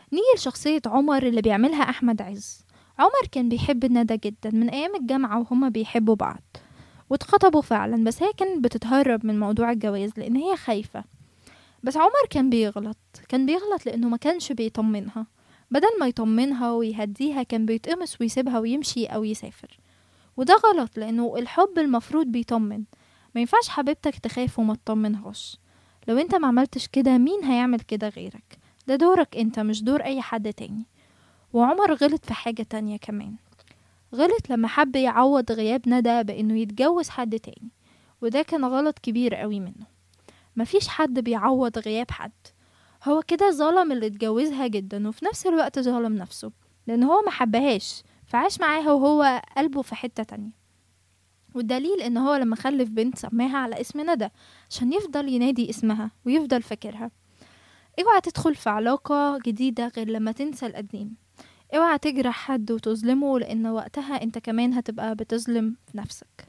نيجي لشخصية عمر اللي بيعملها أحمد عز عمر كان بيحب ندى جدا من أيام الجامعة وهما بيحبوا بعض واتخطبوا فعلا بس هي كانت بتتهرب من موضوع الجواز لأن هي خايفة بس عمر كان بيغلط كان بيغلط لأنه ما كانش بيطمنها بدل ما يطمنها ويهديها كان بيتقمص ويسيبها ويمشي أو يسافر وده غلط لأنه الحب المفروض بيطمن ما ينفعش حبيبتك تخاف وما تطمنهاش لو انت ما عملتش كده مين هيعمل كده غيرك ده دورك انت مش دور اي حد تاني وعمر غلط في حاجة تانية كمان غلط لما حب يعوض غياب ندى بانه يتجوز حد تاني وده كان غلط كبير قوي منه مفيش حد بيعوض غياب حد هو كده ظلم اللي اتجوزها جدا وفي نفس الوقت ظلم نفسه لان هو ما حبهاش فعاش معاها وهو قلبه في حتة تانية والدليل ان هو لما خلف بنت سماها على اسم ندى عشان يفضل ينادي اسمها ويفضل فاكرها اوعى تدخل في علاقة جديدة غير لما تنسى القديم اوعى تجرح حد وتظلمه لان وقتها انت كمان هتبقى بتظلم نفسك